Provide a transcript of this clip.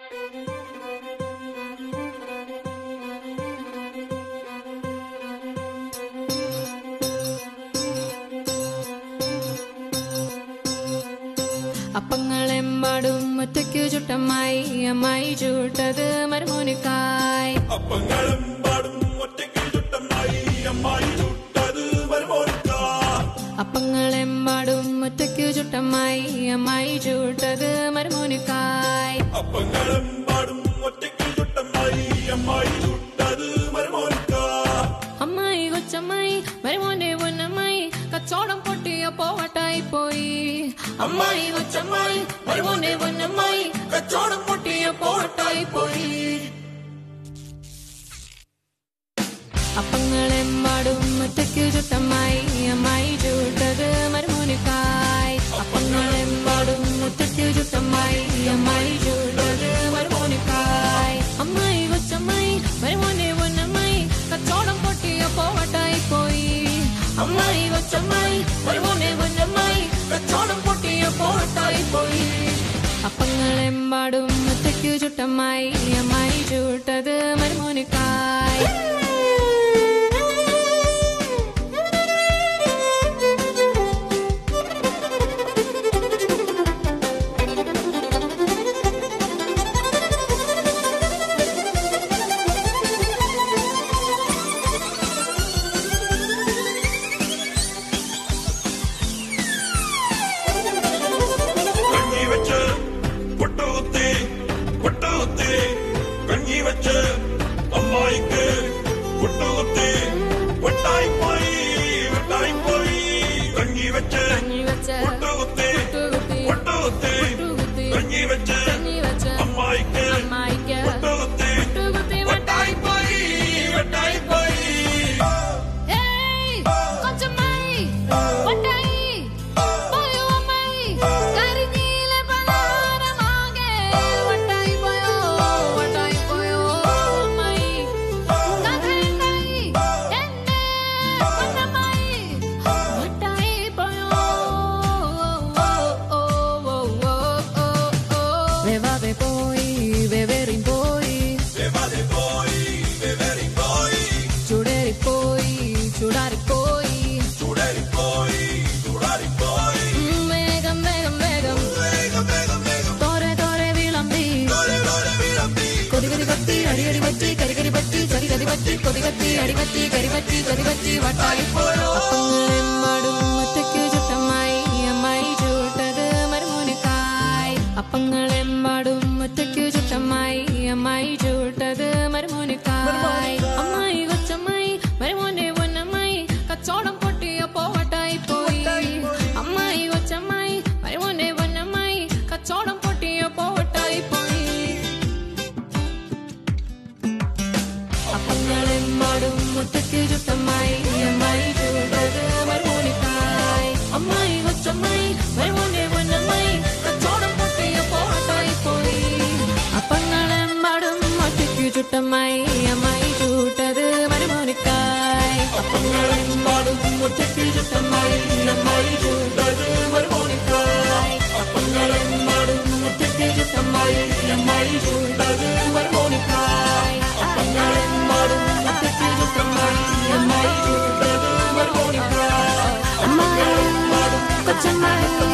അപ്പങ്ങളെമ്പാടും ഒറ്റയ്ക്കു ചുട്ടമ്മായി അമ്മായി ചൂട്ടത് മരുമോനിക്കായി അപ്പങ്ങളെമ്പാടും ഒറ്റയ്ക്ക് ചുട്ടമ്മായി അമ്മായി ചുട്ടത് വരുമോനിക്കാ അപ്പങ്ങളെമ്പാടും ഒറ്റയ്ക്കു ചുട്ടമ്മായി അമ്മായി ചൂട്ടത് മരുമോനിക്കായി അപ്പങ്ങളെമ്പാടും ഒറ്റയ്ക്ക് ചുട്ടമ്മായി അമ്മായി ചുട്ടത് വരുമോനിക്കാ അമ്മായി കൊച്ചമ്മായി മരുമോന്റെ പൊന്നമ്മായി കച്ചോടം പൊട്ടിയ പോവട്ടായി പോയി അമ്മായി കൊച്ചമ്മായി മരുമോന്റെ പൊന്നമ്മായി കച്ചോടം പൊട്ടിയ പോവട്ടായി പോയി അപ്പങ്ങളെമ്പാടും ഒറ്റയ്ക്കു ചുട്ടമ്മായി അമ്മായി ചൂട്ടത് മരുമോനിക്കായി അപ്പങ്ങളെമ്പാടും ഒറ്റയ്ക്കു ചുട്ടമ്മായി അമ്മായി ചൂട്ടത് മരുമോനിക്കായി അമ്മായി കൊച്ചമ്മായി മരുമോനെ പൊന്നമ്മായി കച്ചോടം പൊട്ടിയ പോവട്ടായി പോയി അമ്മായി കൊച്ചമ്മായി മരുമോനെ പൊന്നമ്മായി കച്ചോടം പൊട്ടിയ പോവട്ടായി പോയി അപ്പങ്ങളെമ്പാടും ഒറ്റയ്ക്കു ചുട്ടമ്മായി അമ്മായി ചൂട്ടത് മരുമോനിക്കായി കഞ്ഞി വെച്ച് പൊട്ടുകുത്തി പൊട്ടുകുത്തി കഞ്ഞി വെച്ച് അമ്മായിക്ക് പൊട്ടുകുത്തി വെട്ടായി പോയി വെട്ടായി പോയി കഞ്ഞി വെച്ച് കഞ്ഞി വെച്ച് പൊട്ടുകുത്തി പൊട്ടുകുത്തി പൊട്ടുകുത്തി പൊട്ടുകുത്തി കഞ്ഞി വെച്ച് കഞ്ഞി വെച്ച് അമ്മായിക്ക് അമ്മായിക്ക് പൊട്ടുകുത്തി പൊട്ടുകുത്തി വെട്ടായി പോയി വെട്ടായി പോയി ഏയ് കൊച്ചമ്മായി വട്ടായി പോയോ അമ്മായി കരിനീല പലഹാരമാകെ വട്ടായി പോയോ വട്ടായി പോയോ അമ്മായി കഥയുണ്ടായി എന്നെ പൊന്നമ്മായി വട്ടായി പോയോ വെവാതെ പോയി വെവേറി പോയി വെവാതെ പോയി വെവേറി പോയി ചുടേറിപ്പോയി ചുടാറിപ്പോയി ചൂടേറിപ്പോയി ചൂടാറിപ്പോയി ഉം, വേഗം വേഗം വേഗം വേഗം വേഗം വേഗം തോരെ തോരെ വിളമ്പി ലോരെ ലോരെ വിളമ്പി കൊതി കൊതി കത്തി അടി അടി പറ്റി കരി കരി പറ്റി ചതി കതി പറ്റി കൊതി കത്തി അടി പറ്റി കരി പറ്റി കതി പറ്റി വട്ടായി പോയോ അപ്പങ്ങളെമ്പാടും ഒറ്റയ്ക്കു ചുട്ടമ്മായി അമ്മായി ചൂട്ടത് മരുമോനിക്കായി അപ്പങ്ങളെമ്പാടും ഒറ്റയ്ക്കു ചുട്ടമ്മായി അമ്മായി ചൂട്ടത് മരുമോനിക്കായി അമ്മായി കൊച്ചമ്മായി മരുമോന്റെ പൊന്നമ്മായി കച്ചോടം പൊട്ടിയ പോവട്ടായി പോയി അമ്മായി കൊച്ചമ്മായി മരുമോന്റെ പൊന്നമ്മായി കച്ചോടം പൊട്ടിയ പോവട്ടായി പോയി അപ്പങ്ങളെമ്പാടും മുറ്റയ്ക്ക് ചുട്ടമ്മായി അമ്മായി ചൂടത് മരുമോനിക്കായി അമ്മായി കൊച്ചമ്മായി മരുമോനെ പൊന്നമ്മായി കച്ചോടം പൊട്ടിയ പോട്ടായി പോയി അപ്പങ്ങളെമ്പാടും ഒറ്റയ്ക്ക് ചുട്ടമ്മായി അമ്മായി ചൂട്ടത് മരുമോനിക്കായി അപ്പങ്ങളെമ്പാടും ഒറ്റയ്ക്ക് ചുട്ടമ്മായി അമ്മായി ചൂട്ടത് മരുമോനിക്കായി അപ്പങ്ങളെമ്പാടും ഒറ്റയ്ക്ക് ചുട്ടമ്മായി അമ്മായി ചൂട്ടത് മരുമോനിക്കായി അപ്പങ്ങളെമ്പാടും ഒറ്റയ്ക്ക് ചുട്ടമ്മായി അമ്മായി ചൂട്ടത് മരുമോനിക്കായി അമ്മായി കൊച്ചമ്മായി